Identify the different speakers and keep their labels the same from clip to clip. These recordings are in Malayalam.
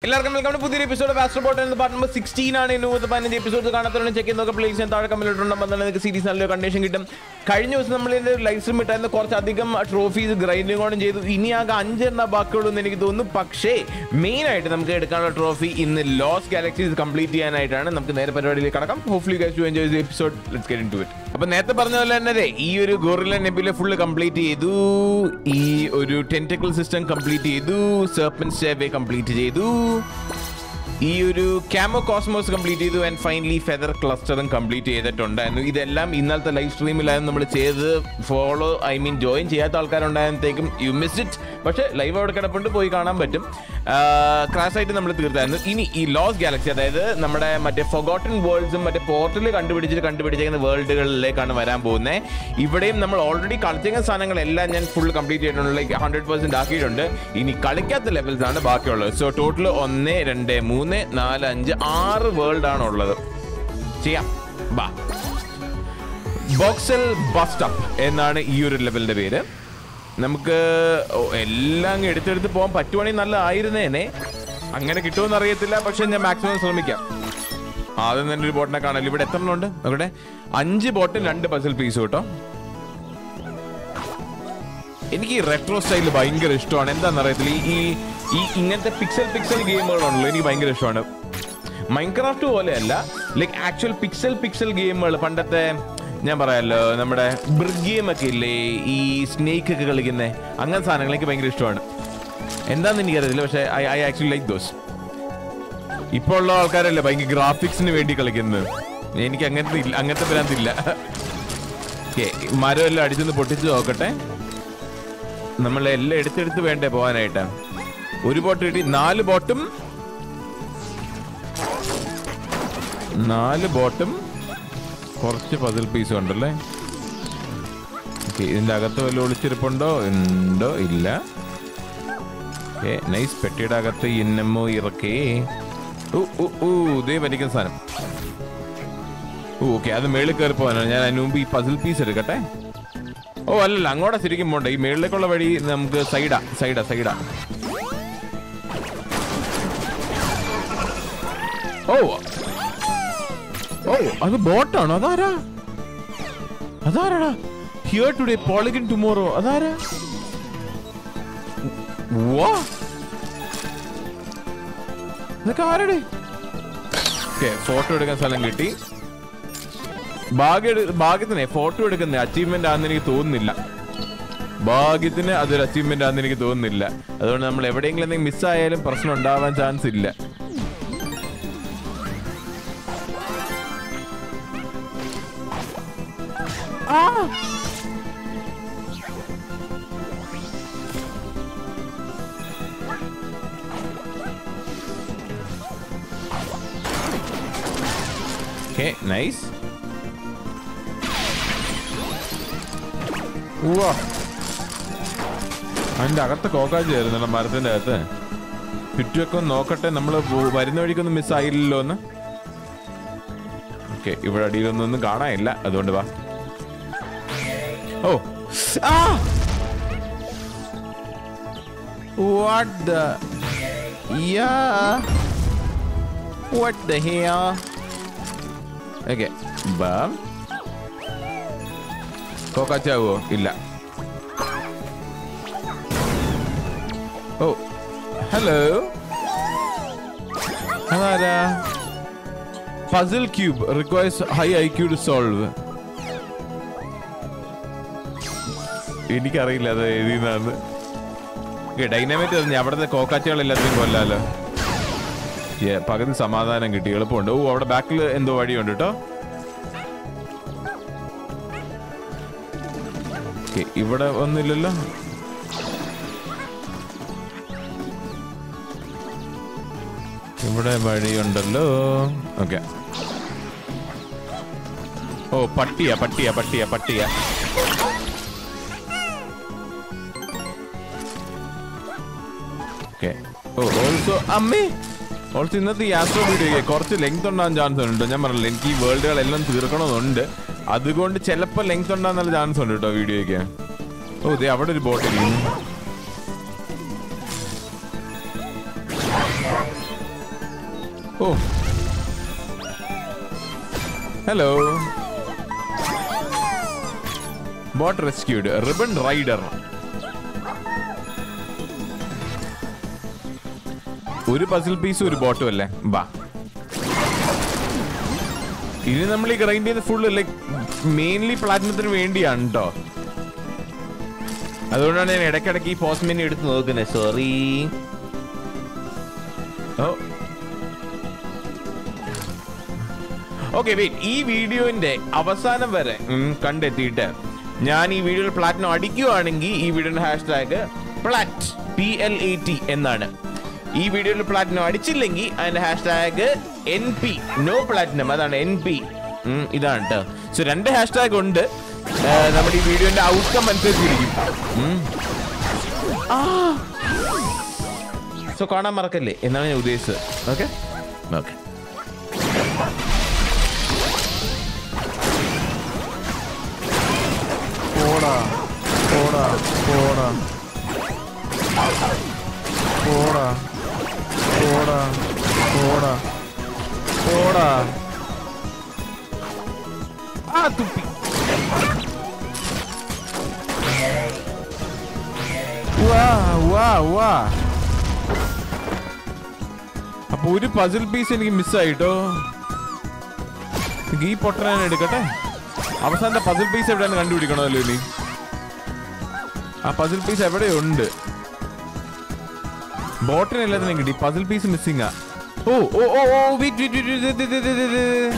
Speaker 1: എല്ലാവർക്കും വെൽക്കം ടു പുതിയൊരു എപ്പിസോഡ് ഫാസ്റ്റർ ബോട്ട് എന്ന പാർട്ട് നമ്പർ സിക്സ്റ്റീൻ ആണ് ഇന്ന് പതിനഞ്ച് എപ്പിസോഡ് കാണാത്തവരും ചെക്ക് ചെയ്യുന്നൊക്കെ പ്ലേസ് ഞാൻ താഴെ കമ്മിലിട്ടുണ്ടെങ്കിൽ തന്നെ നിങ്ങൾക്ക് സീരീസ് നല്ലൊരു കണ്ടീഷൻ കിട്ടും കഴിഞ്ഞ ദിവസം നമ്മൾ ഇതിന്റെ ലൈവ് സ്ട്രീം ഇട്ടായിരുന്നു കുറച്ചധികം ട്രോഫീസ് ഗ്രൈൻഡിങ് ഓൺ ചെയ്തു ഇനി ആകെ അഞ്ചെണ്ണ ബാക്കിയുള്ളൂ എന്ന് എനിക്ക് തോന്നുന്നു പക്ഷേ മെയിൻ ആയിട്ട് നമുക്ക് എടുക്കാനുള്ള ട്രോഫി ഇന്ന് ലോസ് ഗാലക്സീസ് കംപ്ലീറ്റ് ചെയ്യാനായിട്ടാണ് നമുക്ക് നേരെ പരിപാടിയിലേക്ക് കടക്കാം hopefully guys to enjoy episode let's get into it അപ്പൊ നേരത്തെ പറഞ്ഞ പോലെ തന്നെ ദേ, ഈ ഒരു ഗോറില നെബിലെ ഫുള്ള് കംപ്ലീറ്റ് ചെയ്തു ഈ ഒരു ടെന്റക്കിൾ സിസ്റ്റം കംപ്ലീറ്റ് ചെയ്തു സർപ്പൻ സ്റ്റേവേ കംപ്ലീറ്റ് ചെയ്തു ഈ ഒരു ക്യാമോ കോസ്മോസ് കംപ്ലീറ്റ് ചെയ്തു ആൻഡ് ഫൈനലി ഫെദർ ക്ലസ്റ്ററും കംപ്ലീറ്റ് ചെയ്തിട്ടുണ്ടായിരുന്നു ഇതെല്ലാം ഇന്നലത്തെ ലൈവ് സ്ട്രീമിലായിരുന്നു നമ്മൾ ചെയ്ത് ഫോളോ ഐ മീൻ ജോയിൻ ചെയ്യാത്ത ആൾക്കാരുണ്ടായപ്പോഴത്തേക്കും യു മിസ് ഇറ്റ് പക്ഷേ ലൈവ് അവിടെ കിടപ്പുണ്ട് പോയി കാണാൻ പറ്റും ക്രാഷ് ആയിട്ട് നമ്മൾ തീർത്തായിരുന്നു ഇനി ഈ ലോസ് ഗാലക്സി അതായത് നമ്മുടെ മറ്റേ ഫൊഗോട്ടൺ വേൾഡ്സും മറ്റേ പോർട്ടൽ കണ്ടുപിടിച്ചിട്ട് കണ്ടുപിടിച്ചിരിക്കുന്ന വേൾഡുകളിലേക്കാണ് വരാൻ പോകുന്നത് ഇവിടെയും നമ്മൾ ഓൾറെഡി കളിച്ചിരിക്കുന്ന സാധനങ്ങളെല്ലാം ഞാൻ ഫുൾ കംപ്ലീറ്റ് ചെയ്തിട്ടുണ്ട് ലൈക്ക് ഹൺഡ്രഡ് പെർസെന്റ് ആക്കിയിട്ടുണ്ട് ഇനി കളിക്കാത്ത ലെവൽസ് ആണ് ബാക്കിയുള്ളത് സോ ടോട്ടൽ ഒന്ന് രണ്ട് മൂന്ന് നാല് അഞ്ച് ആറ് വേൾഡ് ആണ് ഉള്ളത് ചെയ്യാം ബാ ബോക്സൽ ബസ്റ്റപ്പ് എന്നാണ് ഈ ഒരു ലെവലിന്റെ പേര് നമുക്ക് ഓ, എല്ലാം അങ്ങ് എടുത്തെടുത്ത് പോകാൻ പറ്റുവാണെങ്കിൽ നല്ല ആയിരുന്നേനെ അങ്ങനെ കിട്ടുമെന്ന് അറിയത്തില്ല പക്ഷെ ഞാൻ മാക്സിമം ശ്രമിക്കാം ആദ്യം തന്നെ ഒരു ബോട്ടിനെ കാണല്ലോ ഇവിടെ എത്ര എണ്ണം ഉണ്ട് അവിടെ അഞ്ച് ബോട്ടും രണ്ട് പസിൽ പീസ് കേട്ടോ എനിക്ക് ഈ റെട്രോ സ്റ്റൈൽ ഭയങ്കര ഇഷ്ടമാണ് എന്താണെന്ന് അറിയത്തില്ല ഈ ഈ- ഈ ഇങ്ങനത്തെ പിക്സൽ പിക്സൽ ഗെയിമുകളുണ്ടല്ലോ എനിക്ക് ഭയങ്കര ഇഷ്ടമാണ് മൈൻക്രാഫ്റ്റ് പോലെയല്ല ലൈക്ക് ആക്ച്വൽ പിക്സൽ പിക്സൽ ഗെയിമുകൾ പണ്ടത്തെ ഞാൻ പറയാമല്ലോ നമ്മുടെ ബ്രിഗ് ഗെയിം ഒക്കെ ഇല്ലേ ഈ സ്നേക്ക് ഒക്കെ കളിക്കുന്നത് അങ്ങനെ സാധനങ്ങൾ എനിക്ക് ഭയങ്കര ഇഷ്ടമാണ് എന്താണെന്ന് എനിക്കറിയത്തില്ല പക്ഷേ I I actually like those ഇപ്പോൾ ഉള്ള ആൾക്കാരല്ലേ ഭയങ്കര ഗ്രാഫിക്സിന് വേണ്ടി കളിക്കുന്നത് എനിക്ക് അങ്ങനത്തെ ഇല്ല അങ്ങനത്തെ ഭ്രാന്തില്ല ഓക്കെ മരം എല്ലാം അടിച്ചൊന്ന് പൊട്ടിച്ച് നോക്കട്ടെ നമ്മൾ എല്ലാം എടുത്തെടുത്ത് വേണ്ടേ പോകാനായിട്ട് ഒരു ബോട്ട് കിട്ടി നാല് ബോട്ടും നാല് ബോട്ടും കുറച്ച് പതിൽ പീസും ഉണ്ടല്ലേ ഓക്കെ ഇതിന്റെ അകത്ത് വല്ല ഒളിച്ചിരിപ്പുണ്ടോ ഉണ്ടോ ഇല്ല ഓക്കെ നൈസ് പെട്ടിയുടെ അകത്ത് ഇന്നമ്മോ ഇറക്കേ ഊ ഊ ഊ ഇതേ വലിക്കുന്ന സാധനം ഓ ഓക്കെ അത് മേളിൽ കയറി പോകാനാണ് ഞാൻ അതിന് മുമ്പ് ഈ പസിൽ പീസ് എടുക്കട്ടെ ഓ അല്ലല്ല അങ്ങോട്ടാ ശരിക്കും പോണ്ട ഈ മേളിലേക്കുള്ള വഴി നമുക്ക് സൈഡാ സൈഡാ സൈഡാ ഓ ഓ അത് ബോട്ടാണോ അതാരാ അതാരാടാ ഹിയർ ടുഡേ പോളിഗൻ ടുമോറോ അതാരാ വാ ഇതൊക്കെ ആരുടെ ഓക്കെ ഫോട്ടോ എടുക്കാൻ സ്ഥലം കിട്ടി ഭാഗ്യ ഭാഗ്യത്തിനെ ഫോട്ടോ എടുക്കുന്ന അച്ചീവ്മെന്റ് ആണെന്ന് എനിക്ക് തോന്നുന്നില്ല ഭാഗ്യത്തിന് അതൊരു അച്ചീവ്മെന്റ് ആണെന്ന് എനിക്ക് തോന്നുന്നില്ല അതുകൊണ്ട് നമ്മൾ എവിടെയെങ്കിലും എന്തെങ്കിലും മിസ്സായാലും പ്രശ്നം ഉണ്ടാവാൻ ചാൻസ് ഇല്ല ഓക്കെ നൈസ് ഉവ്വാ അതിന്റെ അകത്ത് കോക്കാച്ചി ആയിരുന്നല്ലോ മരത്തിന്റെ അകത്ത് ചുറ്റുമൊക്കെ ഒന്ന് നോക്കട്ടെ നമ്മൾ വരുന്ന വഴിക്കൊന്നും മിസ് ആയില്ലല്ലോ എന്ന് ഓക്കെ ഇവിടെ അടിയിലൊന്നും ഒന്നും കാണാനില്ല അതുകൊണ്ട് വാ ഓ ആ What the Yeah What the hell okay ബാം കോക്കാച്ചാവോ ഇല്ല ഓ ഹലോ അതാരാ puzzle cube requires high I Q to solve എനിക്കറിയില്ല അത് എഴുതിയെന്നാന്ന് ഡൈനാമൈറ്റ് അറിഞ്ഞ അവിടുത്തെ കോക്കാച്ചകൾ എല്ലാത്തിനും കൊല്ലാലോ Yeah, പകുതി സമാധാനം കിട്ടി എളുപ്പമുണ്ട് ഓ അവിടെ ബാക്കിൽ എന്തോ വഴിയുണ്ട് കേട്ടോ Okay, ഇവിടെ ഒന്നുമില്ലല്ലോ ഇവിടെ വഴിയുണ്ടല്ലോ ഓക്കെ ഓ പട്ടിയ പട്ടിയ പട്ടിയ പട്ടിയ ഓക്കെ ഓ ഓൾസോ അമ്മേ ഓൾസോ ഇന്നത്തെ ഈ ആസ്ട്രോ വീഡിയോ കുറച്ച് ലെങ്ത് ഉണ്ടാകാൻ ചാൻസ് ഉണ്ട് ഞാൻ പറഞ്ഞില്ല എനിക്ക് ഈ വേൾഡുകളെല്ലാം തീർക്കണമെന്നുണ്ട് അതുകൊണ്ട് ചിലപ്പോൾ ലെങ്ത് ഉണ്ടാകാൻ നല്ല ചാൻസ് ഉണ്ട് കേട്ടോ വീഡിയോയ്ക്ക് ഓ ദേ അവിടെ ഒരു ബോട്ട് ഇരിക്കുന്നു oh hello bot rescued ribbon rider ഒരു പസിൽ പീസും ഒരു ബോട്ടും അല്ലേ ബാ ഇനി നമ്മൾ ഈ ഗ്രൈൻഡ് ചെയ്യുന്ന ഫുള്ള് ലൈക്ക് മെയിൻലി പ്ലാറ്റിനത്തിന് വേണ്ടിയാണ് കേട്ടോ അതുകൊണ്ടാണ് ഞാൻ ഇടയ്ക്കിടയ്ക്ക് ഈ പോസ്റ്റ് മെനു എടുത്ത് നോക്കുന്നത് സോറി ഓ ഓക്കെ വെയിറ്റ് ഈ വീഡിയോന്റെ അവസാനം വരെ ഉം, കണ്ടെത്തിയിട്ട് ഞാൻ ഈ വീഡിയോയിൽ പ്ലാറ്റിനം അടിക്കുവാണെങ്കിൽ ഈ വീഡിയോയുടെ hashtag plat P L A T എന്നാണ് ഈ വീഡിയോയിൽ പ്ലാറ്റിനം അടിച്ചില്ലെങ്കിൽ അതിന്റെ hashtag N P no platinum അതാണ് എൻ പി ഇതാണ് കേട്ടോ സോ രണ്ട് ഹാഷ് ടാഗ് ഉണ്ട് ആ, നമ്മുടെ ഈ വീഡിയോന്റെ ഔട്ട്കം അനുസരിച്ചിരിക്കും സോ കാണാൻ മറക്കല്ലേ എന്നാണ് ഞാൻ ഉദ്ദേശിച്ചത് ഓക്കെ ഓക്കെ
Speaker 2: പോടാ പോടാ പോടാ പോടാ പോടാ പോടാ പോടാ
Speaker 1: ആ തുപ്പി
Speaker 2: വാ വാ വാ
Speaker 1: അപ്പൊ ഒരു പസിൽ പീസ് എനിക്ക് മിസ്സായിട്ടോ ഈ പൊട്ടന ഞാൻ എടുക്കട്ടെ അവസാനത്തെ പസിൽ പീസ് എവിടെയാണ് കണ്ടുപിടിക്കണമല്ലോ ഇനി ആ പസിൽ പീസ് എവിടെയുണ്ട് ബോട്ടിന് എല്ലാത്തിനും കിട്ടി പസിൽ പീസ് മിസ്സിംഗ് ആ ഓ ഓ ഓ ഓ wait, wait, wait, wait, wait, wait, wait, wait.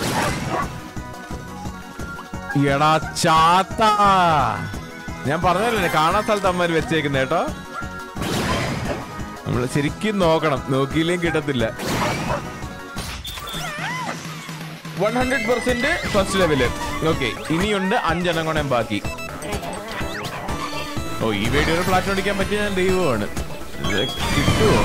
Speaker 1: എടാ ചാത്ത ഞാൻ പറഞ്ഞല്ലേ കാണാൻ സ്ഥലത്ത് അമ്മ വെച്ചേക്കുന്ന കേട്ടോ നമ്മൾ ശരിക്കും നോക്കണം നോക്കിയില്ലെങ്കിൽ കിട്ടത്തില്ല one hundred percent first level okay ഇനിയുണ്ട് അഞ്ചെണ്ണം കൂടെ ബാക്കി ഓ ഈ വീഡിയോയിൽ ഫ്ലാറ്റ് ഓടിക്കാൻ പറ്റിയ ഞാൻ ദൈവമാണ് ഇത് കിട്ടുമോ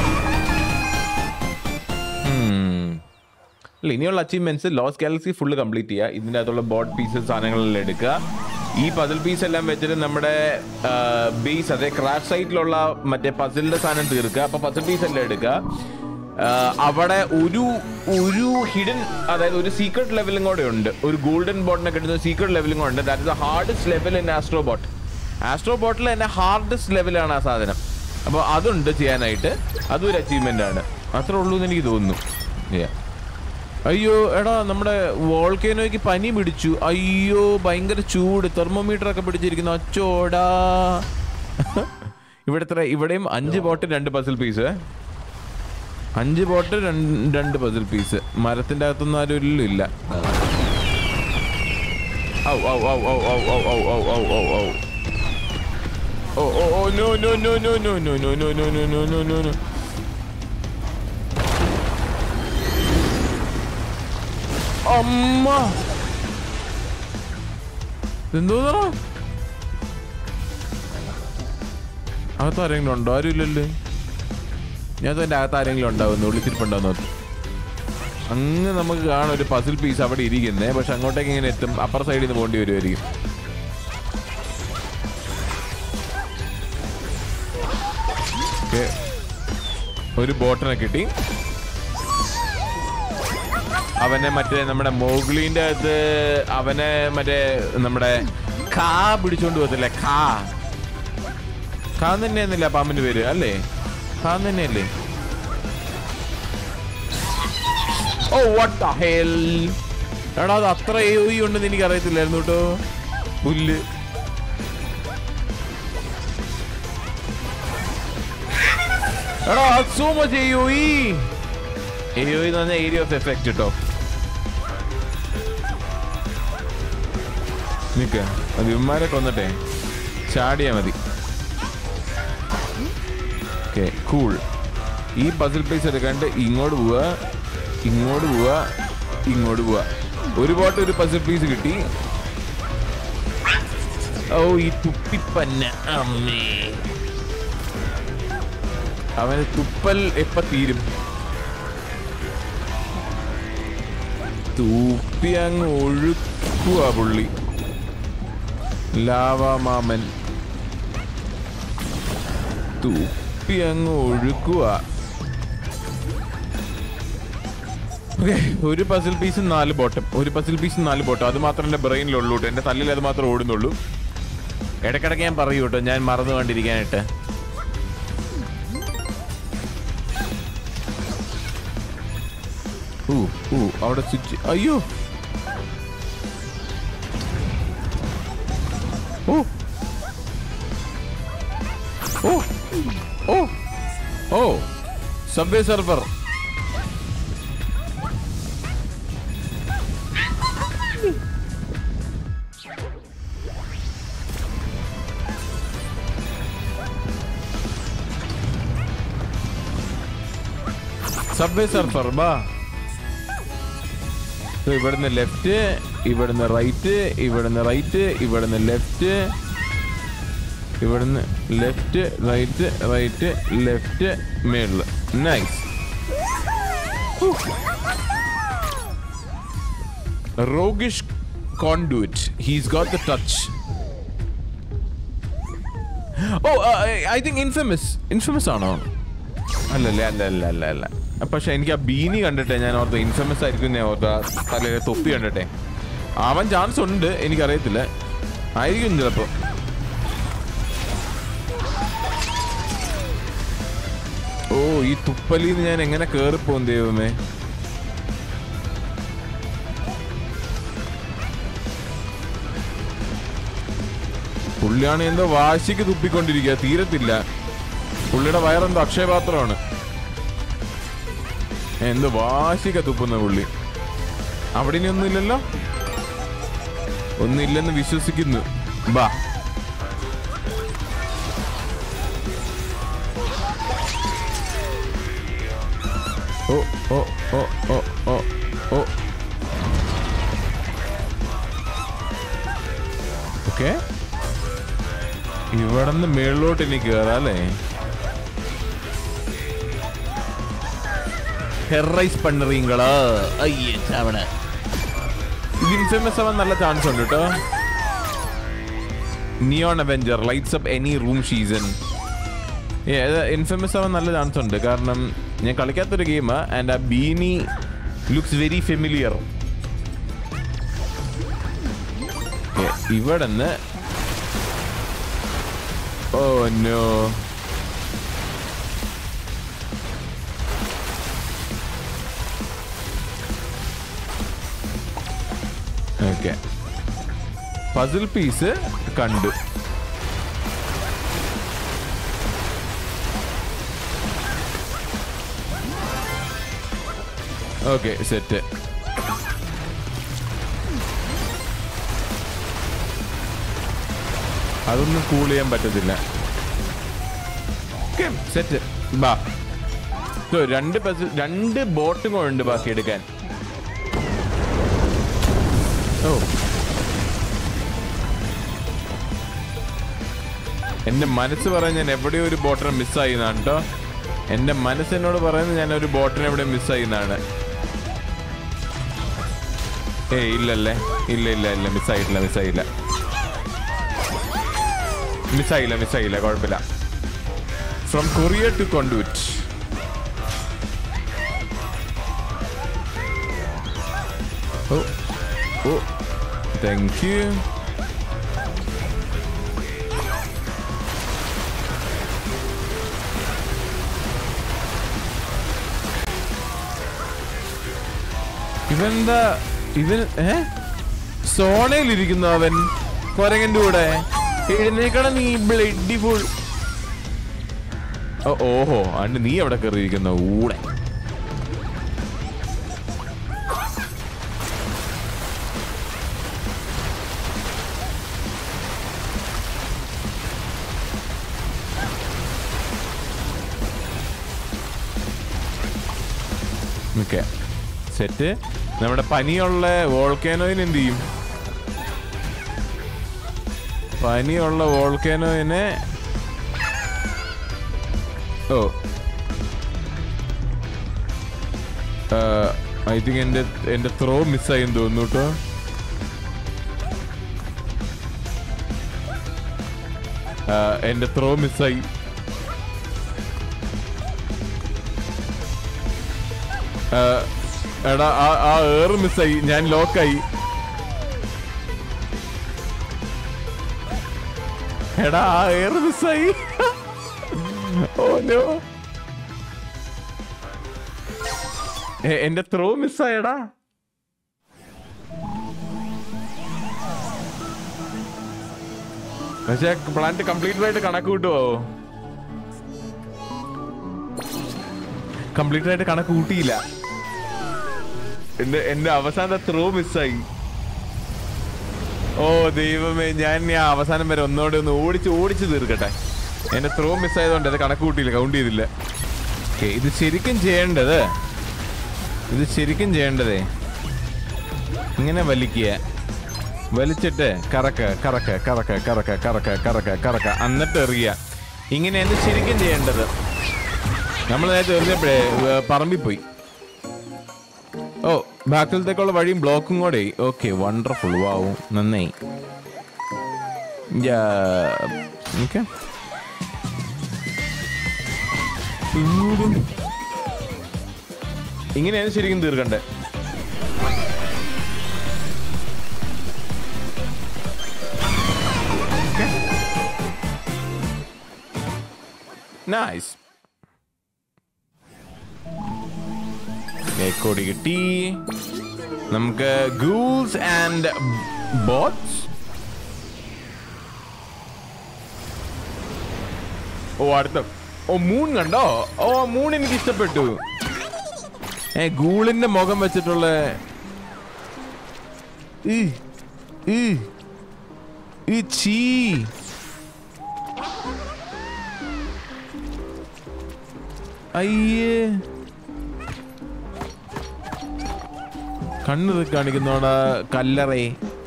Speaker 1: ഉം. അല്ല ഇനിയുള്ള achievements lost galaxy full complete ചെയ്യുക ഇതിൻ്റെ അകത്തുള്ള ബോർഡ് പീസസ് സാധനങ്ങളെല്ലാം എടുക്കുക ഈ പസിൽ പീസ് എല്ലാം വെച്ചിട്ട് നമ്മുടെ ബേസ് അതെ ക്രാഷ് സൈറ്റിലുള്ള മറ്റേ പസിലിന്റെ സാധനം തീർക്കുക അപ്പൊ പസിൽ പീസ് എല്ലാം എടുക്കുക ആ, അവിടെ ഒരു ഒരു ഹിഡൻ അതായത് ഒരു സീക്രട്ട് ലെവലും കൂടെ ഉണ്ട് ഒരു ഗോൾഡൻ ബോട്ടിനെ കിട്ടുന്ന സീക്രട്ട് ലെവലും കൂടെ ഉണ്ട് that is the hardest level in astro bot astro ബോട്ടിൽ തന്നെ ഹാർഡസ്റ്റ് ലെവലാണ് ആ സാധനം അപ്പോൾ അതുണ്ട് ചെയ്യാനായിട്ട് അതും ഒരു അച്ചീവ്മെന്റ് ആണ് അത്രേ ഉള്ളൂ എന്ന് എനിക്ക് തോന്നുന്നു Yeah. അയ്യോ എടാ നമ്മുടെ വോൾക്കേനോയ്ക്ക് പനി പിടിച്ചു അയ്യോ ഭയങ്കര ചൂട് തെർമോമീറ്റർ ഒക്കെ പിടിച്ചിരിക്കുന്നു അച്ചോടാ ഇവിടെ എത്ര ഇവിടെയും അഞ്ച് ബോട്ട് രണ്ട് പസിൽ പീസ് അഞ്ച് ബോട്ട് രണ്ട് രണ്ട് പസിൽ പീസ് മരത്തിന്റെ അകത്തൊന്നും ആരും ഇല്ല ഔ ow ow ow ow ow ow ow ow ow ow oh oh oh no no no no no no no no no no no no no അമ്മ എന്തോന്നാ അകത്ത് ആരെങ്കിലും ഉണ്ടോ ആരും ഇല്ലല്ലേ ഞാൻ എൻ്റെ അകത്ത് ആരെങ്കിലും ഉണ്ടാവുന്നു വിളിച്ചിരിപ്പുണ്ടാവുന്ന അങ്ങ് നമുക്ക് കാണാം ഒരു പസിൽ പീസ് അവിടെ ഇരിക്കുന്നേ പക്ഷെ അങ്ങോട്ടേക്ക് ഇങ്ങനെ എത്തും അപ്പർ സൈഡിൽ നിന്ന് പോകേണ്ടി വരുമായിരിക്കും Okay. ഒരു ബോട്ടിനെ കിട്ടി അവനെ മറ്റേ നമ്മുടെ മോഗ്ലിന്റെ അകത്ത് അവനെ മറ്റേ നമ്മുടെ കാ പിടിച്ചോണ്ട് പോകത്തില്ലേ കാ കാ തന്നെയാന്നില്ല പാമ്പിന്റെ പേര് അല്ലേ കാ തന്നെയല്ലേ ഓ വാട്ട് ഹെൽ എടാ അത് അത്ര ഏയി ഉണ്ടെന്ന് എനിക്ക് അറിയത്തില്ലായിരുന്നു കേട്ടോ പുല്ല് എടാ സോ മച്ച് ഏയോയി ഏയോയി എന്ന് പറഞ്ഞാൽ ഏരിയ ഓഫ് എഫക്റ്റ് കേട്ടോ നിക്ക അത് ഇവന്മാരെ കൊന്നട്ടെ ചാടിയാ മതി ഓക്കെ കൂൾ ഈ പസിൽ പീസ് എടുക്കാണ്ട് ഇങ്ങോട്ട് പോവുക ഇങ്ങോട്ട് പോവുക ഇങ്ങോട്ട് പോവുക ഒരു ബോട്ട് ഒരു പസിൽ പീസ് കിട്ടി ഓ ഈ തുപ്പിപ്പന്ന അമ്മേ അവന് തുപ്പൽ എപ്പ തീരും തൂപ്പി അങ്ങ് ഒഴുക്കുക പുള്ളി ലാവാ മാമൻ തൂപ്പി അങ്ങ് ഒഴുക്കുക ഓക്കെ ഒരു പസിൽ പീസും നാല് ബോട്ടം ഒരു പസിൽ പീസും നാല് ബോട്ടം അത് മാത്രം എൻ്റെ ബ്രെയിനിലുള്ളൂ കേട്ടോ എൻ്റെ തല്ലിൽ അത് മാത്രം ഓടുന്നുള്ളൂ ഇടയ്ക്കിടയ്ക്ക് ഞാൻ പറയൂ കേട്ടോ ഞാൻ മറന്നു കണ്ടിരിക്കാനായിട്ട് ഊ ഊ അവിടെ സ്വിച്ച് അയ്യോ oh oh oh oh subway server subway surfer ബാ So, ഇവിടുന്ന് ലെഫ്റ്റ് ഇവിടുന്ന് റൈറ്റ് ഇവിടുന്ന് റൈറ്റ് ഇവിടുന്ന് ലെഫ്റ്റ് ഇവിടുന്ന് ലെഫ്റ്റ് റൈറ്റ് റൈറ്റ് ലെഫ്റ്റ് മേളില് nice roguish conduit he's got the touch oh I think infamous infamous ആണോ അല്ലല്ലേ അല്ല അല്ല അല്ല അല്ല പക്ഷെ എനിക്ക് ആ ബീനി കണ്ടിട്ടെ ഞാൻ ഓർത്ത ഇൻഫമസ് ആയിരിക്കും ഞാൻ ഓർത്ത തലയിലെ തൊപ്പി കണ്ടിട്ടെ ആവാൻ ചാൻസ് ഉണ്ട് എനിക്കറിയത്തില്ല ആയിരിക്കും ചിലപ്പോ ഓ ഈ തുപ്പലിന്ന് ഞാൻ എങ്ങനെ കേറിപ്പോകും ദൈവമേ പുള്ളിയാണ് എന്തോ വാശിക്ക് തുപ്പിക്കൊണ്ടിരിക്കുക തീരത്തില്ല പുള്ളിയുടെ വയറെന്തോ അക്ഷയപാത്രമാണ് എന്തോ വാശിക്ക തുപ്പുന്ന പുള്ളി അവിടെ ഇനി ഒന്നുമില്ലല്ലോ ഒന്നുമില്ലെന്ന് വിശ്വസിക്കുന്നു ബാ ഓ ഓ ഓ ഓ ഓ ഓ ഓക്കെ ഇവിടെ നിന്ന് മേളിലോട്ട് ഇനി കേറാം അല്ലേ ഹെറൈസ് പണ്ണറിയങ്ങള് അയ്യേ ചാവണ ഇത് ഇൻഫേമസ് ആവാൻ നല്ല ചാൻസ് ഉണ്ട് കേട്ടോ neon avenger lights up any room season infamous ആവാൻ നല്ല ചാൻസ് ഉണ്ട് കാരണം ഞാൻ കളിക്കാത്തൊരു ഗെയിം ആൻഡ് ആ ബീനി ലുക്സ് വെരി ഫെമിലിയർ ഇവിടെ നിന്ന് oh no okay puzzle piece കണ്ടു ഓക്കെ സെറ്റ് അതൊന്നും കൂൾ ചെയ്യാൻ പറ്റത്തില്ല സെറ്റ് ബാ So, രണ്ട് പസിൽ രണ്ട് ബോട്ടും കൂടെ ഉണ്ട് ബാക്കി എടുക്കാൻ ഓ എന്റെ മനസ്സ് പറയാൻ ഞാൻ എവിടെയോ ഒരു ബോട്ടിനെ മിസ്സായിന്നാണ് കേട്ടോ എന്റെ മനസ്സ് എന്നോട് പറയുന്നത് ഞാൻ ഒരു ബോട്ടിനെ എവിടെ മിസ്സായിന്നാണ് ഏയ് ഇല്ലല്ലേ ഇല്ല ഇല്ല ഇല്ല മിസ്സായിട്ടില്ല മിസ്സായില്ല മിസ്സായില്ല മിസ്സായില്ല കുഴപ്പമില്ല ഫ്രം കൊറിയ ടു കൊണ്ടുവിറ്റ് ഓ ഓ താങ്ക് യു ഇവന്താ ഇവൻ ഏ സോണയിലിരിക്കുന്നു അവൻ കൊരങ്ങന്റെ കൂടെ എഴുന്നേക്കണം നീ ബ്ലഡി ഫുൾ ഓ ഓഹോ അണ്ട് നീ എവിടെ കയറിയിരിക്കുന്ന ഊടെ ഓക്കെ സെറ്റ് നമ്മുടെ പനിയുള്ള വോൾക്കാനോയിന് എന്ത് ചെയ്യും പനിയുള്ള വോൾക്കാനോയിനെ ഓ ഐ തിങ്ക് എൻ്റെ എൻ്റെ ത്രോ മിസ്സായി തോന്നുന്നു കേട്ടോ എൻ്റെ ത്രോ മിസ്സായി എടാ ആ ആ ഏറ് മിസ്സായി ഞാൻ ലോക്കായി എടാ ആ ഏറ് മിസ്സായി ഓ നോ എന്റെ ത്രോ മിസ്സായടാ പക്ഷെ പ്ലാന്റ് കംപ്ലീറ്റ് ആയിട്ട് കണക്ക് കൂട്ടുവോ കംപ്ലീറ്റ് ആയിട്ട് കണക്ക് കൂട്ടിയില്ല എന്റെ എന്റെ അവസാനത്തെ ത്രോ മിസ്സായി ഓ ദൈവമേ ഞാൻ ഇനി ആ അവസാനം വരെ ഒന്നോടെ ഒന്ന് ഓടിച്ച് ഓടിച്ച് തീർക്കട്ടെ എന്റെ ത്രോ മിസ്സായതുകൊണ്ട് അത് കണക്ക് കൂട്ടിയില്ല കൗണ്ട് ചെയ്തില്ല ഓക്കെ ഇത് ശരിക്കും ചെയ്യേണ്ടത് ഇത് ശരിക്കും ചെയ്യേണ്ടതേ ഇങ്ങനെ വലിക്കുക വലിച്ചിട്ട് കറക്ക കറക്ക കറക്ക കറക്ക കറക്ക കറക്ക കറക്ക എന്നിട്ട് എറിയുക ഇങ്ങനെയാണ് ശരിക്കും ചെയ്യേണ്ടത് നമ്മൾ നേരത്തെ എറിഞ്ഞപ്പോഴേ ഏർ, പറമ്പിൽ പോയി ഓ ബാക്കിലത്തേക്കുള്ള വഴിയും ബ്ലോക്കും കൂടെ ഓക്കെ വണ്ടർഫുൾ വാവും നന്നായി ഓക്കെ ഇങ്ങനെയാണ് ശരിക്കും തീർക്കണ്ടേ നൈസ് കോടി കിട്ടി നമുക്ക് ഗൂൾസ് ആൻഡ് ബോട്ട്സ് ഓ അടുത്ത ഓ മൂൺ കണ്ടോ ഓ മൂൺ എനിക്ക് ഇഷ്ടപ്പെട്ടു ഏ ഗൂളിന്റെ മുഖം വെച്ചിട്ടുള്ള ഈ, ഈ, ഈ ചീ അയ്യേ കണ്ണ് കാണിക്കുന്നോടാ കല്ലറേ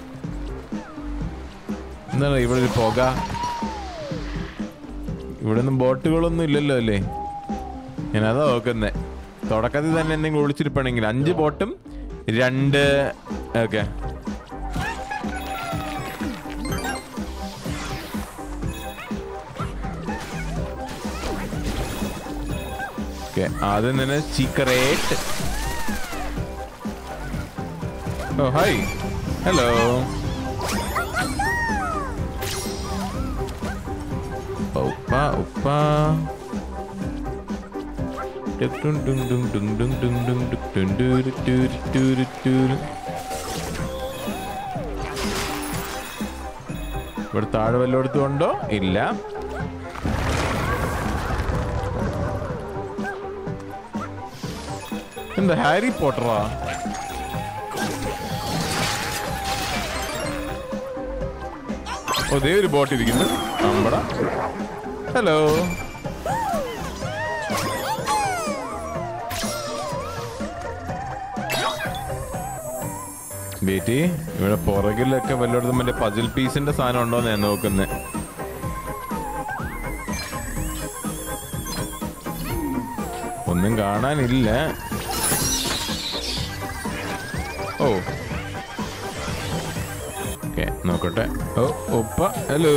Speaker 1: എന്താണ് ഇവിടെ ഒരു പുക ഇവിടെ ഒന്നും ബോട്ടുകളൊന്നും ഇല്ലല്ലോ അല്ലേ ഞാൻ അതാ നോക്കുന്നേ തുടക്കത്തിൽ തന്നെ എന്തെങ്കിലും ഒളിച്ചിരിപ്പണെങ്കിൽ അഞ്ച് ബോട്ടും രണ്ട് ഓക്കെ ഓക്കെ ആദ്യം തന്നെ സീക്രേറ്റ് ഓ ഹായ് ഹലോ ഉപ്പ ഉപ്പ ടുക് ടും ടും ടും ടും ടും ടും ടും ടുക് ടും ടൂരു ടൂരു ടൂരു ടൂരു. ഇവിടെ താഴെ വല്ലയിടത്തും ഉണ്ടോ ഇല്ല എന്താ ഹാരി പോട്ടറാ ഓ ദേ ഒരു ബോട്ട് ഇരിക്കുന്നു അമ്പട ഹലോ ബേറ്റി ഇവിടെ പുറകിലൊക്കെ വല്ലയിടത്തും മറ്റേ പസിൽ പീസിന്റെ സാധനം ഉണ്ടോന്ന് ഞാൻ നോക്കുന്നത് ഒന്നും കാണാനില്ല ഓ ഓക്കെ നോക്കട്ടെ ഓ ഒപ്പ ഹലോ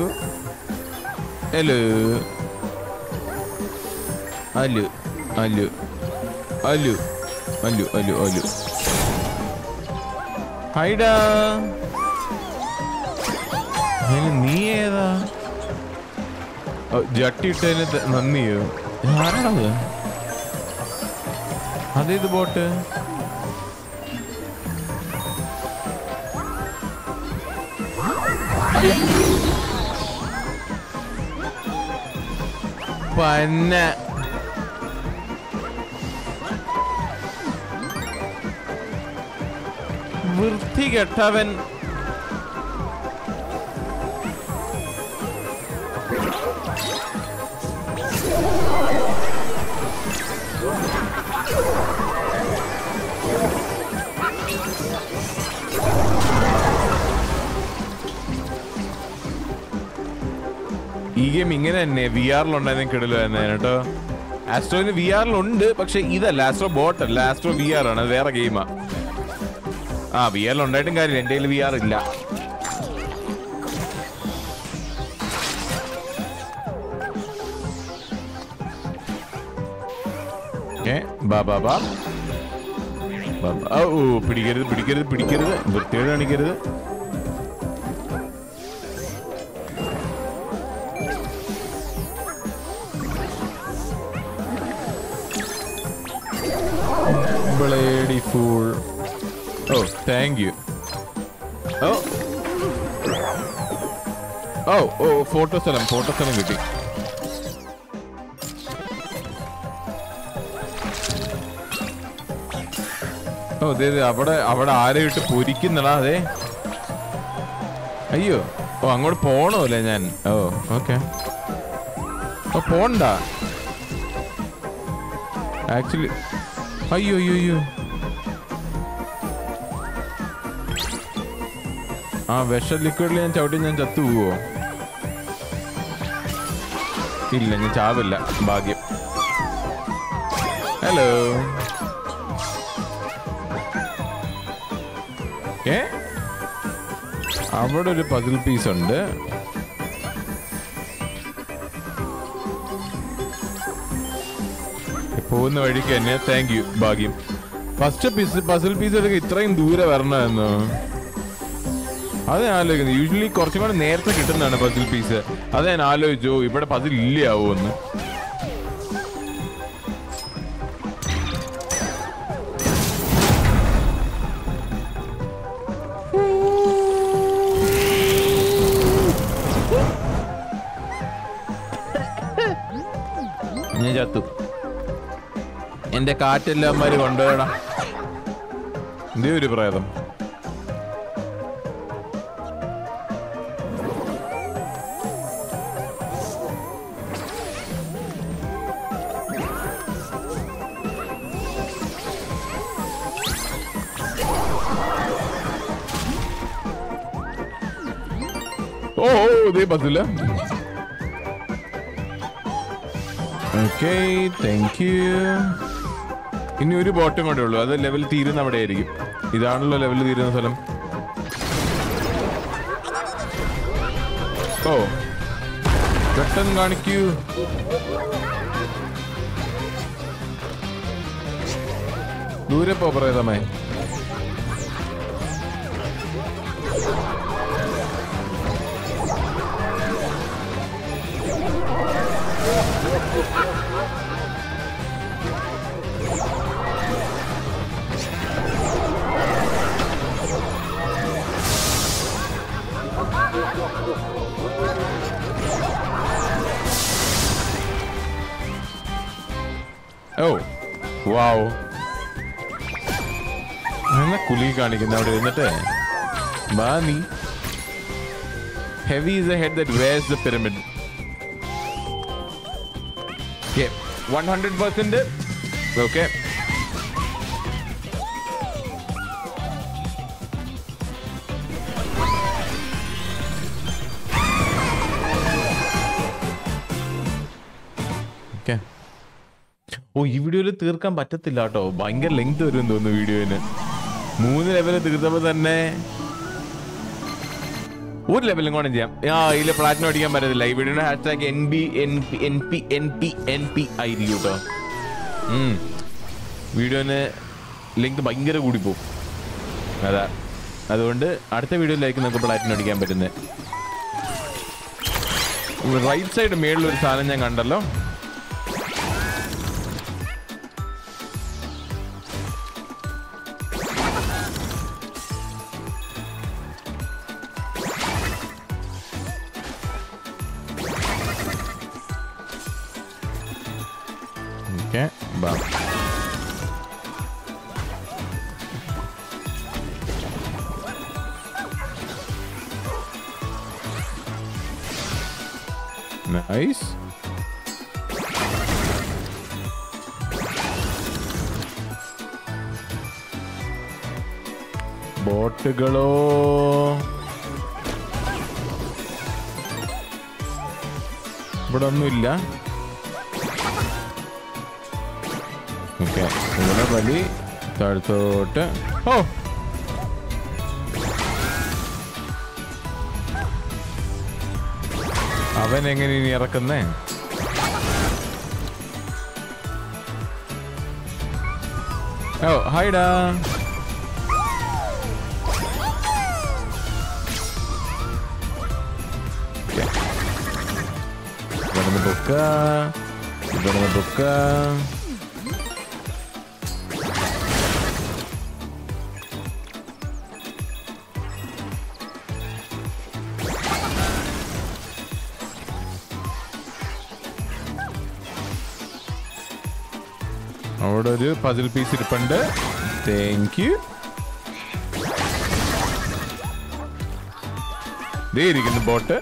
Speaker 1: ഹലോ അലു അലു അലു അലു അലു അലു ഹൈഡാ അതിന് നീ ഏതാ ഓ, ജട്ടി ഇട്ടതിന് ത- നന്ദിയോ ആരാണത് അതേത് ബോട്ട് പന്ന വൃത്തി കെട്ടവൻ ഈ ഗെയിം ഇങ്ങനെ തന്നെ വി ആറിലുണ്ടായിരുന്നു കിടലോ തന്നെ കേട്ടോ ആസ്ട്രോന് വി ആറിലുണ്ട് പക്ഷെ ഇതല്ല ആസ്ട്രോ ബോട്ട് അല്ല ആസ്ട്രോ വി ആർ ആണ് അത് വേറെ ഗെയിമാ ആ വി ആറിൽ ഉണ്ടായിട്ടും കാര്യമില്ല എൻ്റെ കയ്യിൽ വി ആർ ഇല്ല ഓക്കെ ബാ ബാ ബാ ഓ ഓ, പിടിക്കരുത് പിടിക്കരുത് പിടിക്കരുത് വൃത്തിയോട് കാണിക്കരുത് bloody fool oh thank you oh oh oh photo സ്ഥലം ഫോട്ടോ സ്ഥലം കിട്ടി ഓ അതെ അതെ അവിടെ അവിടെ ആരെ ഇട്ട് പൊരിക്കുന്നടാ അതെ അയ്യോ ഓ അങ്ങോട്ട് പോണോ അല്ലേ ഞാൻ ഓ ഓക്കെ ഓ പോണ്ട ആക്ച്വലി അയ്യോ അയ്യോ അയ്യോ ആ വിഷ ലിക്വിഡിൽ ഞാൻ ചവിട്ടി ഞാൻ ചത്തു പോവോ ഇല്ല ഞാൻ ചാവില്ല ഭാഗ്യം ഹലോ ഏ അവിടെ ഒരു പസിൽ പീസ് ഉണ്ട് പോകുന്ന വഴിക്ക് തന്നെ താങ്ക് യു ഭാഗ്യം ഫസ്റ്റ് പീസ് പസിൽ പീസ് എടുക്കുക ഇത്രയും ദൂരെ വരണമെന്നോ അത് ഞാൻ ആലോചിക്കുന്നത് യൂഷ്വലി കുറച്ചും കൂടെ നേരത്തെ കിട്ടുന്നതാണ് പസിൽ പീസ് അത് ഞാൻ ആലോചിച്ചു ഇവിടെ പസിൽ ഇല്ലാവോ എന്ന് ഞാൻ ചത്തു എന്റെ കാറ്റെല്ലാം മാര് കൊണ്ടുപോയടാ എന്തേ ഒരു പ്രേതം ഓ ഓ ഇതേ പറ്റില്ല ഓക്കെ താങ്ക് യു ഇനി ഒരു ബോട്ടും കൂടെ ഉള്ളൂ അത് ലെവൽ തീരുന്ന അവിടെ ആയിരിക്കും ഇതാണല്ലോ ലെവൽ തീരുന്ന സ്ഥലം ഓ പെട്ടെന്ന് കാണിക്കൂ ദൂരെ പോ പ്രേതമേ ഓ വാവ് എന്നാ കുലി കാണിക്കുന്ന അവിടെ ഇരുന്നിട്ട് വാ നീ heavy is a head that wears the pyramid one hundred percent okay okay ഓ ഈ വീഡിയോയിൽ തീർക്കാൻ പറ്റത്തില്ല കേട്ടോ ഭയങ്കര ലെങ്ത് വരും തോന്നുന്നു വീഡിയോന് മൂന്ന് ലെവൽ തീർത്തപ്പോ തന്നെ ഒരു ലെവലും കൂടെ ചെയ്യാം ആ ഇതിൽ പ്ലാറ്റിനം അടിക്കാൻ പറ്റത്തില്ല ഈ വീഡിയോയുടെ hashtag N B N P N P N P N P ആയിരിക്കും കേട്ടോ വീഡിയോന് ലെങ്ത് ഭയങ്കര കൂടി പോകും അതാ അതുകൊണ്ട് അടുത്ത വീഡിയോയിലായിരിക്കും നമുക്ക് പ്ലാറ്റിനം അടിക്കാൻ പറ്റുന്നത് റൈറ്റ് സൈഡ് മേളിൽ ഒരു സാധനം ഞാൻ കണ്ടല്ലോ Okay, bam. Nice. ബോട്ടുകളോ ഇവിടെ ഒന്നുമില്ല ഓക്കെ ഇവിടെ വലി താഴത്തോട്ട് ഓ അവൻ എങ്ങനെ ഇനി ഇറക്കുന്നേ
Speaker 2: ഓ ഹായ്ഡാ ഇവിടുന്ന് ബുക്ക ഇവിടുന്ന് ബുക്ക അവിടെ ഒരു പസിൽ പീസ് ഇരിപ്പുണ്ട് താങ്ക് യു ദേ ഇരിക്കുന്നു ബോട്ട്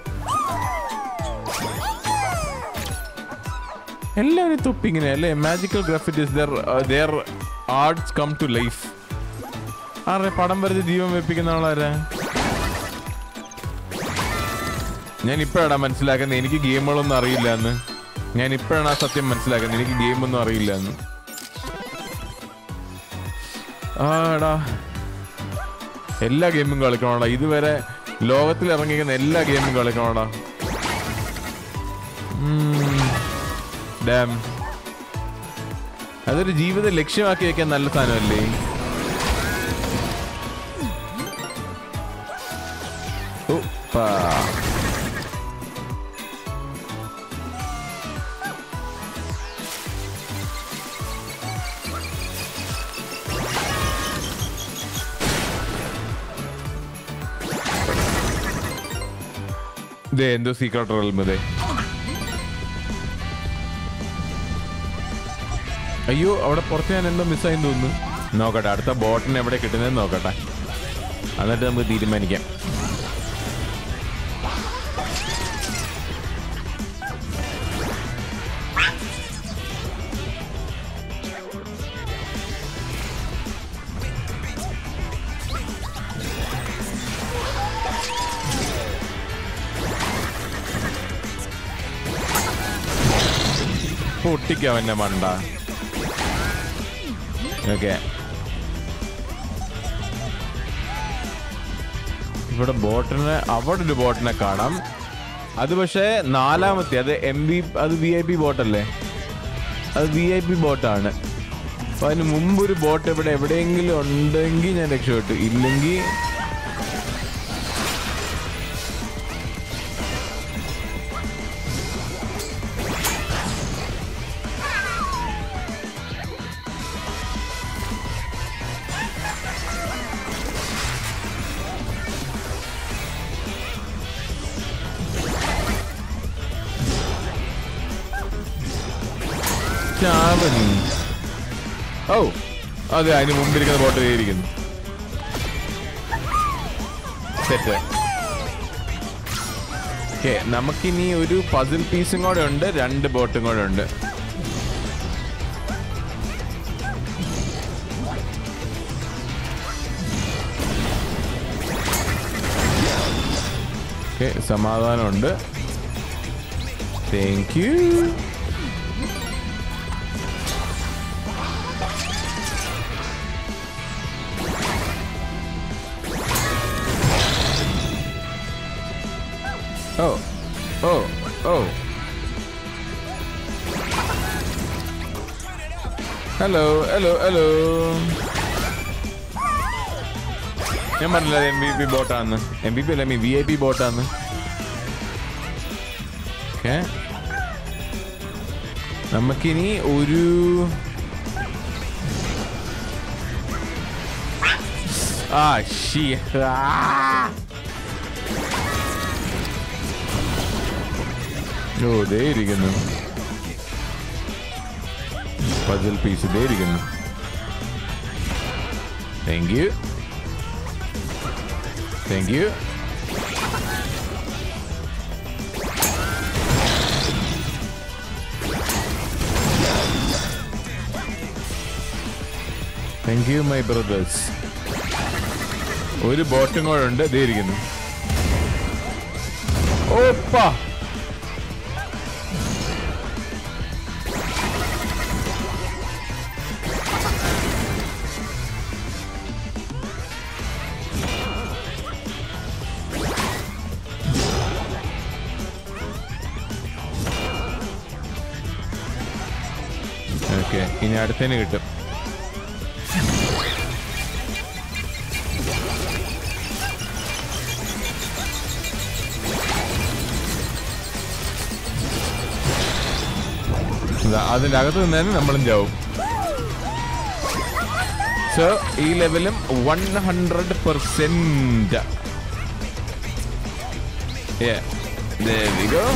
Speaker 2: എല്ലാവരും തൊപ്പിങ്ങനെ അല്ലേ magical graffitis their arts come to life ആരെ പടം വരച്ച് ജീവൻ വെപ്പിക്കുന്ന ആളാരാ ഞാൻ ഇപ്പോഴാണ് മനസ്സിലാക്കുന്നത് എനിക്ക് ഗെയിമുകളൊന്നും അറിയില്ല എന്ന് ഞാൻ ഇപ്പോഴാണ് ആ സത്യം മനസ്സിലാക്കുന്നത് എനിക്ക് ഗെയിമൊന്നും അറിയില്ല എന്ന് ആടാ എല്ലാ ഗെയിമും കളിക്കണോടാ ഇതുവരെ ലോകത്തിൽ ഇറങ്ങിയിരിക്കുന്ന എല്ലാ ഗെയിമും കളിക്കണോടാ ഡാം അതൊരു ജീവിതം ലക്ഷ്യമാക്കി വെക്കാൻ നല്ല സാധനമല്ലേ ഉപ്പാ. ദേ എന്തോ സീക്രട്ട് റെൽമ് ദേ അയ്യോ അവിടെ പുറത്ത് ഞാൻ എന്തോ മിസ്സായി തോന്നുന്നു നോക്കട്ടെ അടുത്ത ബോട്ടിന് എവിടെ കിട്ടുന്നതെന്ന് നോക്കട്ടെ എന്നിട്ട് നമുക്ക് തീരുമാനിക്കാം പൊട്ടിക്കാം എന്നെ മണ്ട ഓക്കെ ഇവിടെ ബോട്ടിനെ അവിടെ ഒരു ബോട്ടിനെ കാണാം അത് പക്ഷേ നാലാമത്തെ അത് എം വി അത് വി ഐ പി ബോട്ടല്ലേ അത് വി ഐ പി ബോട്ടാണ് അപ്പൊ അതിന് മുമ്പ് ഒരു ബോട്ട് ഇവിടെ എവിടെയെങ്കിലും ഉണ്ടെങ്കിൽ ഞാൻ രക്ഷപ്പെട്ടു ഇല്ലെങ്കിൽ ചാവൻ ഓ അതെ അതിന് മുമ്പിരിക്കുന്ന ബോട്ട് കയറിയിരിക്കുന്നു സെറ്റ് ഓക്കെ നമുക്കിനി ഒരു പസിൽ പീസും കൂടെ ഉണ്ട് രണ്ട് ബോട്ടും കൂടെ ഉണ്ട് ഓക്കെ സമാധാനമുണ്ട് thank you Oh, oh, oh. Hello hello hello ഞാൻ പറഞ്ഞില്ല എം ബി പി ബോട്ടാന്ന് എം ബി പി അല്ല മീ വി ഐ പി ബോട്ടാന്ന് ഓക്കെ നമുക്കിനി ഒരു ആ ഷീ ആ ഓ ദേ ഇരിക്കുന്നു പസിൽ പീസ് ദേ ഇരിക്കുന്നു thank you thank you thank you my brothers ഒരു ബോട്ടും കൂടെ ഉണ്ട് ദേ ഇരിക്കുന്നു ഓപ്പാ ഓക്കെ ഇനി അടുത്തതിന് കിട്ടും ദാ അതിന്റെ അകത്ത് നിന്ന് തന്നെ നമ്മളും ചാവും സോ ഈ ലെവലും one hundred percent There we go.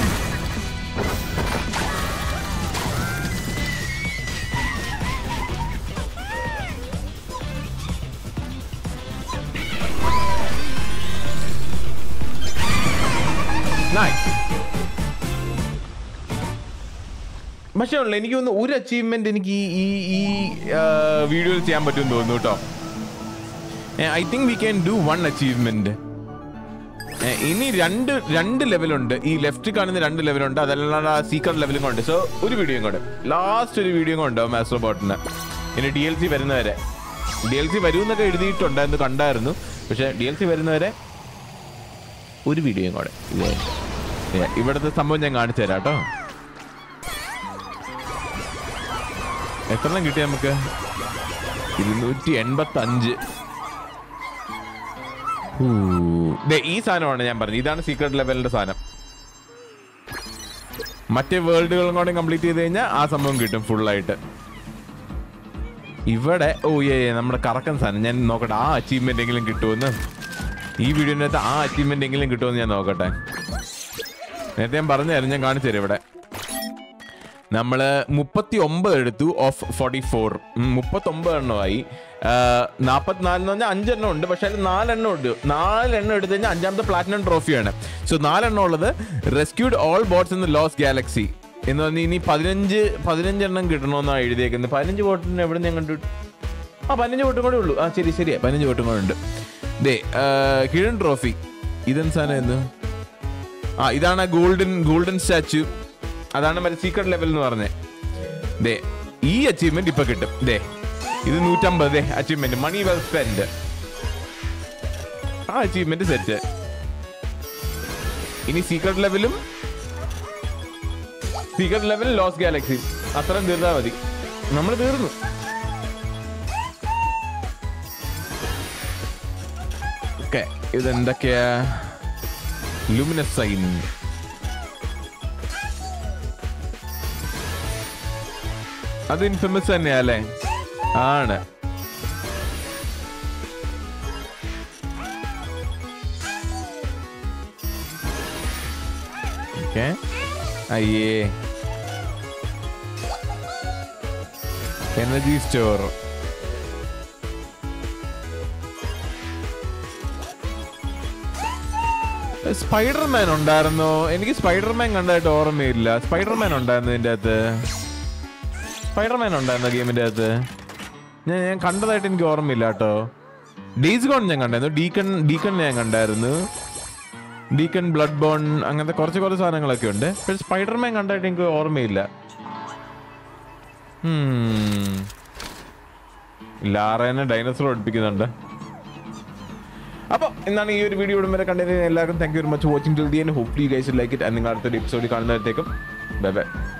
Speaker 2: Nice. പക്ഷേ ഉള്ള എനിക്ക് തോന്നുന്നു ഒരു അച്ചീവ്മെന്റ് എനിക്ക് ഈ ഈ ഈ വീഡിയോയിൽ ചെയ്യാൻ പറ്റുമെന്ന് തോന്നുന്നു കേട്ടോ I think we can do one achievement ഇനി രണ്ട് രണ്ട് ലെവലുണ്ട് ഈ ലെഫ്റ്റ് കാണുന്ന രണ്ട് ലെവലുണ്ട് അതല്ലാണ്ട് ആ സീക്രട്ട് ലെവലും കൊണ്ട് സോ ഒരു വീഡിയോയും കൊണ്ട് ലാസ്റ്റ് ഒരു വീഡിയോ കൊണ്ട് മാസ്റ്റർ ബോട്ടിന് ഇനി ഡി എൽ സി വരുന്നവരെ ഡി എൽ സി വരുമെന്നൊക്കെ എഴുതിയിട്ടുണ്ടായിരുന്നു കണ്ടായിരുന്നു പക്ഷെ ഡി എൽ സി വരുന്നവരെ ഒരു വീഡിയോയും കൂടെ ഇതേ ഏ, ഇവിടുത്തെ സംഭവം ഞാൻ കാണിച്ചു തരാം കേട്ടോ എത്രണ്ണം കിട്ടി നമുക്ക് ഇരുന്നൂറ്റി എൺപത്തി അഞ്ച് ഈ സാധനമാണ് ഞാൻ പറഞ്ഞത് ഇതാണ് സീക്രട്ട് ലെവലിന്റെ സാധനം മറ്റേ വേൾഡുകളും കൂടെ കംപ്ലീറ്റ് ചെയ്ത് കഴിഞ്ഞാൽ ആ സംഭവം കിട്ടും ഫുള്ളായിട്ട് ഇവിടെ ഓ ഏ ഏ, നമ്മുടെ കറക്കൻ സാധനം ഞാൻ നോക്കട്ടെ ആ അച്ചീവ്മെന്റ് എങ്കിലും കിട്ടുമെന്ന് ഈ വീഡിയോൻ്റെ അകത്ത് ആ അച്ചീവ്മെന്റ് എങ്കിലും കിട്ടുമെന്ന് ഞാൻ നോക്കട്ടെ നേരത്തെ ഞാൻ പറഞ്ഞായിരുന്നു ഞാൻ കാണിച്ചു തരാം ഇവിടെ നമ്മൾ മുപ്പത്തി ഒമ്പത് എടുത്തു ഓഫ് ഫോർട്ടി ഫോർ മുപ്പത്തി ഒമ്പത് എണ്ണമായി നാൽപ്പത്തിനാലെന്ന് പറഞ്ഞാൽ അഞ്ചെണ്ണം ഉണ്ട് പക്ഷേ അതിൽ നാലെണ്ണം ഉണ്ട് നാലെണ്ണം എടുത്തു കഴിഞ്ഞാൽ അഞ്ചാമത്തെ പ്ലാറ്റിനം ട്രോഫിയാണ് സോ നാലെണ്ണം ഉള്ളത് rescued all bots in the Lost Galaxy എന്ന് പറഞ്ഞാൽ ഇനി പതിനഞ്ച് പതിനഞ്ചെണ്ണം കിട്ടണമെന്നാണ് എഴുതിയേക്കുന്നത് പതിനഞ്ച് വോട്ടിന് എവിടെ നിന്ന് ഞാൻ കണ്ടു ആ പതിനഞ്ച് വോട്ടും കൂടെ ഉള്ളൂ ആ ശരി ശരിയാ പതിനഞ്ച് വോട്ടും കൂടെ ഉണ്ട് ദേ കിഴൻ ട്രോഫി ഇതെന്ത് സാധനം എന്ന് ആ ഇതാണ് ഗോൾഡൻ ഗോൾഡൻ സ്റ്റാച്ചു അതാണ് മറ്റേ സീക്രട്ട് ലെവൽ എന്ന് പറഞ്ഞേ ദേ ഈ അച്ചീവ്മെന്റ് ഇപ്പൊ കിട്ടും ദേ ഇത് നൂറ്റമ്പത് ദേ അച്ചീവ്മെന്റ് മണി വെൽ സ്പെൻഡ് ആ അച്ചീവ്മെന്റ് സെറ്റ് ഇനി സീക്രട്ട് ലെവലും സീക്രട്ട് ലെവൽ ലോസ് ഗാലക്സി അത്രയും തീർന്നാ മതി നമ്മൾ തീർന്നു ഓക്കെ ഇതെന്തൊക്കെയാ ലൂമിനസ് സൈൻ അത് ഇൻഫേമസ് തന്നെയാ അല്ലേ ആണ് ഓക്കെ അയ്യേ എനർജി സ്റ്റോർ സ്പൈഡർമാൻ ഉണ്ടായിരുന്നോ എനിക്ക് സ്പൈഡർമാൻ കണ്ടതായിട്ട് ഓർമ്മയില്ല സ്പൈഡർമാൻ ഉണ്ടായിരുന്നു ഇതിന്റെ അകത്ത് സ്പൈഡർമാൻ ഉണ്ടായിരുന്നോ ഗെയിമിന്റെ അകത്ത് ഞാൻ ഞാൻ കണ്ടതായിട്ട് എനിക്ക് ഓർമ്മയില്ല കേട്ടോ ഡേയ്സ് ഗോൺ ഞാൻ കണ്ടായിരുന്നു ഡീക്കൺ ഡീക്കൺ ഞാൻ കണ്ടായിരുന്നു ഡീക്കൺ ബ്ലഡ് ബോൺ അങ്ങനത്തെ കുറച്ച് കുറച്ച് സാധനങ്ങളൊക്കെ ഉണ്ട് പക്ഷെ സ്പൈഡർമാൻ കണ്ടതായിട്ട് എനിക്ക് ഓർമ്മയില്ല Hmm. ലാറേനെ ഡൈനോസർ പഠിപ്പിക്കുന്നുണ്ട് അപ്പോൾ എന്നാണ് ഈ ഒരു വീഡിയോ ഇവിടെ വരെ കണ്ടതിന് എല്ലാവർക്കും thank you very much watching till the end hopefully guys like it നിങ്ങൾ അടുത്തൊരു എപ്പിസോഡിൽ കാണുന്നതിനേക്കും ബൈ ബൈ